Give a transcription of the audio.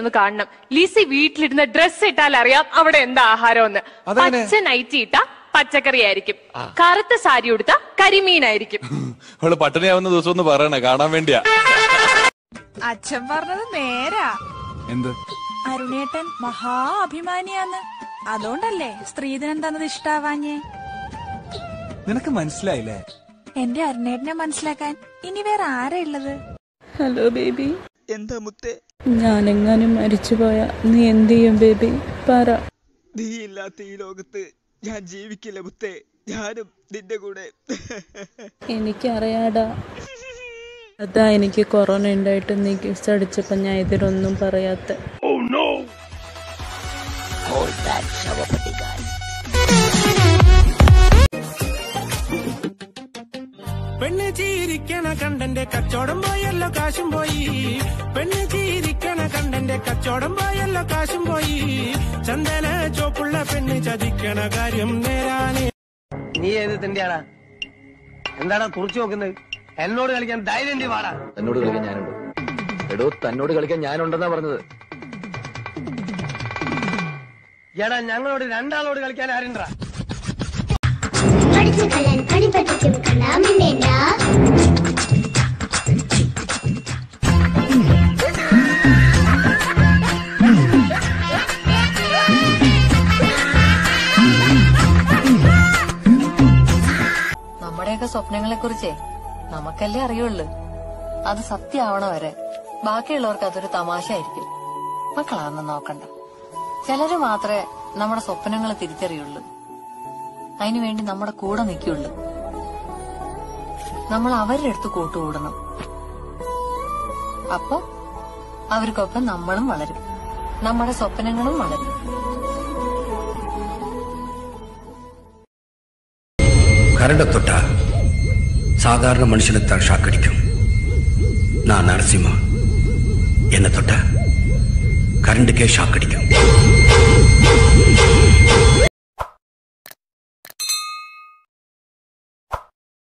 ഒന്ന് കാണണം ലിസി വീട്ടിലിരുന്ന ഡ്രസ് ഇട്ടാൽ അറിയാം അവിടെ എന്താ ആഹാരം എന്ന് അതെങ്ങനെ? പച്ച നൈറ്റി ഇട്ട പച്ചക്കറി ആയിരിക്കും കറുത്ത സാരി ഉടുത്ത കരിമീനായിരിക്കും അവള് പട്ടിണിയാവുന്ന ദിവസം ഒന്ന് പറയണേ കാണാൻ വേണ്ടിയാ അച്ഛൻ പറഞ്ഞത് നേരാ എന്ത് അരുണേട്ടൻ മഹാ അഭിമാനിയാന്ന് അതുകൊണ്ടല്ലേ സ്ത്രീധനം തന്നത് ഇഷ്ടാവാഞ്ഞേ നിനക്ക് മനസ്സിലായില്ലേ എന്റെ അരുണേട്ടനെ മനസ്സിലാക്കാൻ ഇനി വേറെ ആരാ ഉള്ളത് ഹലോ ബേബി എന്താ മുത്തേ ഞാനെങ്ങാനും മരിച്ചുപോയ നീ എന്ത് ചെയ്യും ബേബി പറ നീ ഇല്ലാത്ത ഈ ലോകത്ത് ഞാൻ ജീവിക്കില്ല മുത്തേ ഞാനും നിന്റെ കൂടെ എനിക്കറിയാടാ അതാ എനിക്ക് കൊറോണ ഉണ്ടായിട്ട് നീ കിസ് അടിച്ചപ്പോ ഞാൻ ഇതിലൊന്നും പറയാത്ത പെണ്ണ് ചീരിക്കണ കണ്ടന്റെ കച്ചവടം പോയല്ലോ കാശും പോയി പെണ്ണ് ചീരിക്കണ കണ്ടന്റെ കച്ചവടം പോയല്ലോ കാശും പോയി ചന്ദന ചോപ്പുള്ള പെണ്ണ് ചതിക്കണ കാര്യം നേരാനേ നീ ഏത് തിണ്ടിയാടാ എന്താടാ തുറച്ചു നോക്കുന്നത് എന്നോട് കളിക്കാൻ ധൈര്യം ഉണ്ട് വാടാ എന്നോട് കളിക്കാൻ ഞാനുണ്ട് എടോ തന്നോട് കളിക്കാൻ ഞാനുണ്ടെന്നാ പറഞ്ഞത് എടാ ഞങ്ങളോട് രണ്ടാളോട് കളിക്കാൻ ആരുണ്ടാ പഠിച്ചു കലാൻ പണി പഠിക്കും കലാമിന്നേണ്ട നമ്മുടെയൊക്കെ സ്വപ്നങ്ങളെ കുറിച്ചേ നമുക്കല്ലേ അറിയുള്ളൂ അത് സത്യമാവണ വരെ ബാക്കിയുള്ളവർക്ക് അതൊരു തമാശയായിരിക്കും മക്കളാണെന്ന് നോക്കണ്ട ചിലര് മാത്രമേ നമ്മുടെ സ്വപ്നങ്ങൾ തിരിച്ചറിയുള്ളൂ അതിനുവേണ്ടി നമ്മുടെ കൂടെ നിൽക്കുള്ളൂ നമ്മൾ അവരുടെ അടുത്ത് കൂട്ടുകൂടണം അപ്പൊ അവർക്കൊപ്പം നമ്മളും വളരും നമ്മുടെ സ്വപ്നങ്ങളും വളരും கரண்டை தொட்டா சாதாரண மனுஷனுக்கு ஷாக் அடிக்கும் நான் நரசிம்மா என்ன தொட்டா கரண்டுக்கே ஷாக் அடிக்கும்